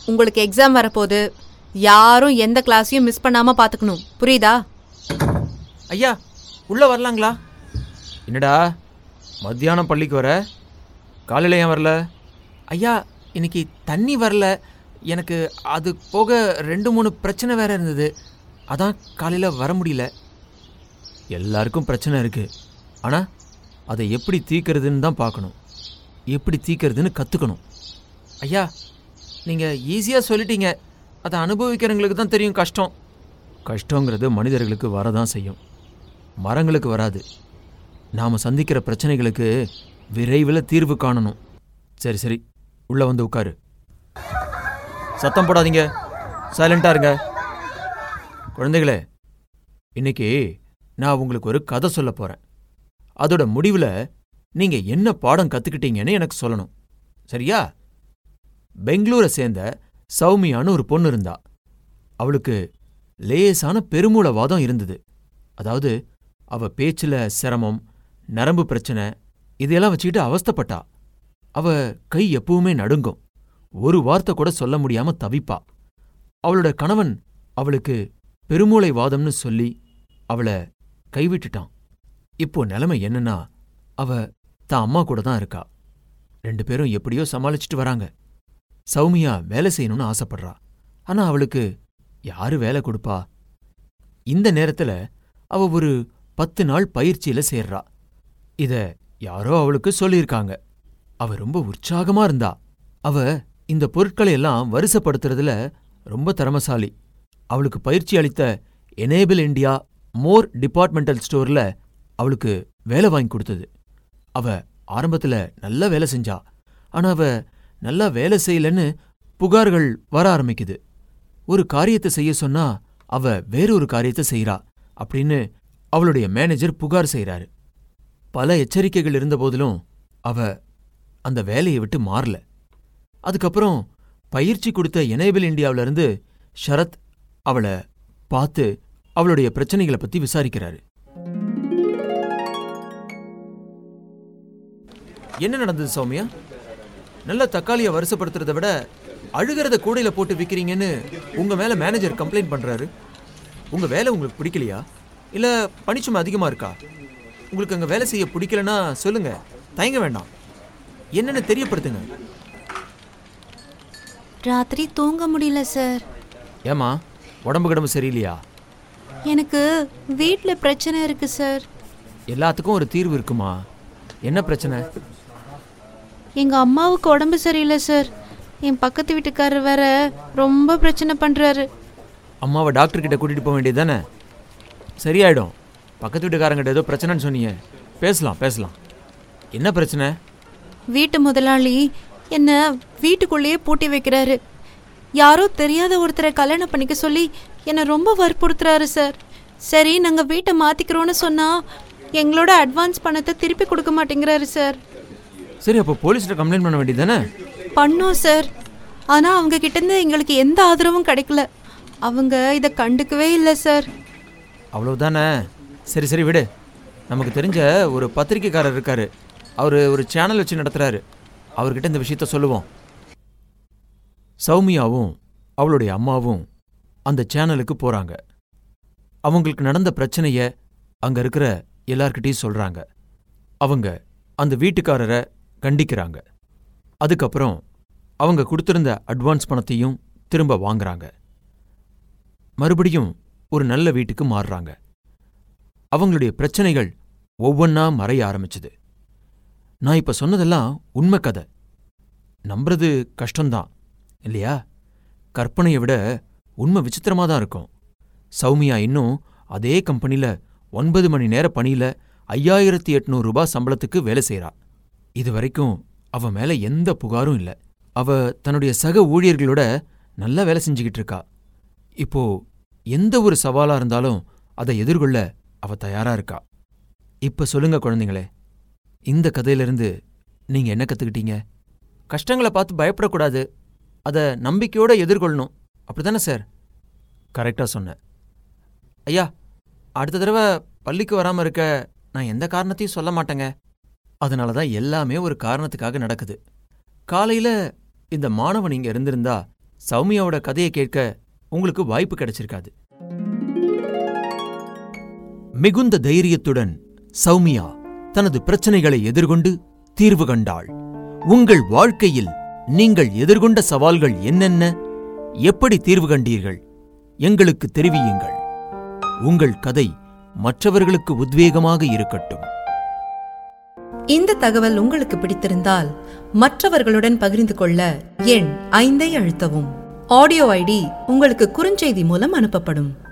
உங்களுக்கு எக்ஸாம் வரப்போகுது யாரும் எந்த கிளாஸையும் மிஸ் பண்ணாம பாத்துக்கணும் புரியுதா ஐயா உள்ள வரலாங்களா என்னடா மத்தியானம் பள்ளிக்கு வர காலையில் ஏன் வரல ஐயா இன்னைக்கு தண்ணி வரல எனக்கு அது போக ரெண்டு மூணு பிரச்சனை வேற இருந்தது அதான் காலையில் வர முடியல எல்லாருக்கும் பிரச்சனை இருக்கு ஆனால் அதை எப்படி தீர்க்கறதுன்னு தான் பார்க்கணும் எப்படி தீர்க்கறதுன்னு கற்றுக்கணும் ஐயா நீங்கள் ஈஸியாக சொல்லிட்டீங்க அதை அனுபவிக்கிறவங்களுக்கு தான் தெரியும் கஷ்டம் கஷ்டங்கிறது மனிதர்களுக்கு வரதான் செய்யும் மரங்களுக்கு வராது நாம் சந்திக்கிற பிரச்சனைகளுக்கு விரைவில் தீர்வு காணணும் சரி சரி உள்ள வந்து உட்காரு சத்தம் போடாதீங்க சைலண்டா இருங்க குழந்தைகளே இன்னைக்கு நான் உங்களுக்கு ஒரு கதை சொல்ல போறேன் அதோட முடிவில் நீங்க என்ன பாடம் கத்துக்கிட்டீங்கன்னு எனக்கு சொல்லணும் சரியா பெங்களூரை சேர்ந்த சௌமியான்னு ஒரு பொண்ணு இருந்தா அவளுக்கு லேசான பெருமூலவாதம் இருந்தது அதாவது அவ பேச்சுல சிரமம் நரம்பு பிரச்சனை இதையெல்லாம் வச்சுக்கிட்டு அவஸ்தைப்பட்டா அவ கை எப்பவுமே நடுங்கும் ஒரு வார்த்தை கூட சொல்ல முடியாம தவிப்பா அவளோட கணவன் அவளுக்கு பெருமூளை வாதம்னு சொல்லி அவளை கைவிட்டுட்டான் இப்போ நிலைமை என்னன்னா அவ தான் அம்மா கூட தான் இருக்கா ரெண்டு பேரும் எப்படியோ சமாளிச்சுட்டு வராங்க சௌமியா வேலை செய்யணும்னு ஆசைப்படுறா ஆனா அவளுக்கு யாரு வேலை கொடுப்பா இந்த நேரத்துல அவ ஒரு பத்து நாள் பயிற்சியில சேர்றா இத யாரோ அவளுக்கு சொல்லியிருக்காங்க அவ ரொம்ப உற்சாகமா இருந்தா அவ இந்த பொருட்களை எல்லாம் வரிசைப்படுத்துறதுல ரொம்ப திறமசாலி அவளுக்கு பயிற்சி அளித்த எனேபிள் இந்தியா மோர் டிபார்ட்மெண்டல் ஸ்டோர்ல அவளுக்கு வேலை வாங்கி கொடுத்தது அவ ஆரம்பத்துல நல்லா வேலை செஞ்சா ஆனா அவ நல்லா வேலை செய்யலன்னு புகார்கள் வர ஆரம்பிக்குது ஒரு காரியத்தை செய்ய சொன்னா அவ வேறொரு காரியத்தை செய்றா அப்படின்னு அவளுடைய மேனேஜர் புகார் செய்றாரு பல எச்சரிக்கைகள் இருந்தபோதிலும் அவ அந்த வேலையை விட்டு மாறல அதுக்கப்புறம் பயிற்சி கொடுத்த எனேபிள் இந்தியாவுல இருந்து ஷரத் அவளை பார்த்து அவளுடைய பிரச்சனைகளை பத்தி விசாரிக்கிறாரு என்ன நடந்தது சௌமியா நல்ல தக்காளியை வருஷப்படுத்துறதை விட அழுகிறத கூடையில போட்டு விக்கிறீங்கன்னு உங்க மேல மேனேஜர் கம்ப்ளைண்ட் பண்றாரு உங்க வேலை உங்களுக்கு பிடிக்கலையா இல்ல பணிச்சுமை அதிகமா இருக்கா உங்களுக்கு அங்க வேலை செய்ய பிடிக்கலன்னா சொல்லுங்க தயங்க வேண்டாம் என்னன்னு தெரியப்படுத்துங்க ராத்திரி தூங்க முடியல சார் ஏமா உடம்பு கிடம்பு சரியில்லையா எனக்கு வீட்ல பிரச்சனை இருக்கு சார் எல்லாத்துக்கும் ஒரு தீர்வு இருக்குமா என்ன பிரச்சனை எங்க அம்மாவுக்கு உடம்பு சரியில்லை சார் என் பக்கத்து வீட்டுக்காரர் வேற ரொம்ப பிரச்சனை பண்றாரு அம்மாவை டாக்டர் கிட்ட கூட்டிட்டு போக வேண்டியது தானே சரியாயிடும் பக்கத்து வீட்டுக்காரங்கிட்ட ஏதோ பிரச்சனைன்னு சொன்னீங்க பேசலாம் பேசலாம் என்ன பிரச்சனை வீட்டு முதலாளி என்ன வீட்டுக்குள்ளேயே பூட்டி வைக்கிறாரு யாரோ தெரியாத ஒருத்தரை கல்யாணம் பண்ணிக்க சொல்லி என்னை ரொம்ப வற்புறுத்துறாரு சார் சரி நாங்கள் வீட்டை மாற்றிக்கிறோன்னு சொன்னால் எங்களோட அட்வான்ஸ் பணத்தை திருப்பி கொடுக்க மாட்டேங்கிறாரு சார் சரி அப்போ போலீஸ்கிட்ட கம்ப்ளைண்ட் பண்ண வேண்டியது தானே பண்ணோம் சார் ஆனால் அவங்க கிட்டேருந்து எங்களுக்கு எந்த ஆதரவும் கிடைக்கல அவங்க இதை கண்டுக்கவே இல்லை சார் அவ்வளவுதானே சரி சரி விடு நமக்கு தெரிஞ்ச ஒரு பத்திரிக்கைக்காரர் இருக்காரு அவர் ஒரு சேனல் வச்சு நடத்துறாரு அவர்கிட்ட இந்த விஷயத்த சொல்லுவோம் சௌமியாவும் அவளுடைய அம்மாவும் அந்த சேனலுக்கு போறாங்க அவங்களுக்கு நடந்த பிரச்சனைய அங்க இருக்கிற எல்லார்கிட்டயும் சொல்றாங்க அவங்க அந்த வீட்டுக்காரரை கண்டிக்கிறாங்க அதுக்கப்புறம் அவங்க கொடுத்திருந்த அட்வான்ஸ் பணத்தையும் திரும்ப வாங்குறாங்க மறுபடியும் ஒரு நல்ல வீட்டுக்கு மாறுறாங்க அவங்களுடைய பிரச்சனைகள் ஒவ்வொன்னா மறைய ஆரம்பிச்சது நான் இப்ப சொன்னதெல்லாம் உண்மை கதை நம்புறது கஷ்டம்தான் இல்லையா கற்பனையை விட உண்மை விசித்திரமா தான் இருக்கும் சௌமியா இன்னும் அதே கம்பெனில ஒன்பது மணி நேர பணியில ஐயாயிரத்தி எட்நூறு ரூபாய் சம்பளத்துக்கு வேலை செய்றா இது வரைக்கும் அவ மேல எந்த புகாரும் இல்ல அவ தன்னுடைய சக ஊழியர்களோட நல்லா வேலை செஞ்சுக்கிட்டு இருக்கா இப்போ எந்த ஒரு சவாலா இருந்தாலும் அதை எதிர்கொள்ள அவ தயாரா இருக்கா இப்ப சொல்லுங்க குழந்தைங்களே இந்த கதையிலிருந்து நீங்க என்ன கத்துக்கிட்டீங்க கஷ்டங்களை பார்த்து பயப்படக்கூடாது அதை நம்பிக்கையோட எதிர்கொள்ளணும் அப்படிதானே சார் கரெக்டா சொன்னேன் ஐயா அடுத்த தடவை பள்ளிக்கு வராம இருக்க நான் எந்த காரணத்தையும் சொல்ல மாட்டேங்க அதனால தான் எல்லாமே ஒரு காரணத்துக்காக நடக்குது காலையில இந்த மாணவன் இங்க இருந்திருந்தா சௌமியாவோட கதையை கேட்க உங்களுக்கு வாய்ப்பு கிடைச்சிருக்காது மிகுந்த தைரியத்துடன் சௌமியா தனது பிரச்சனைகளை எதிர்கொண்டு தீர்வு கண்டாள் உங்கள் வாழ்க்கையில் நீங்கள் எதிர்கொண்ட சவால்கள் என்னென்ன எப்படி தீர்வு கண்டீர்கள் எங்களுக்கு தெரிவியுங்கள் உங்கள் கதை மற்றவர்களுக்கு உத்வேகமாக இருக்கட்டும் இந்த தகவல் உங்களுக்கு பிடித்திருந்தால் மற்றவர்களுடன் பகிர்ந்து கொள்ள எண் ஐந்தை அழுத்தவும் ஆடியோ ஐடி உங்களுக்கு குறுஞ்செய்தி மூலம் அனுப்பப்படும்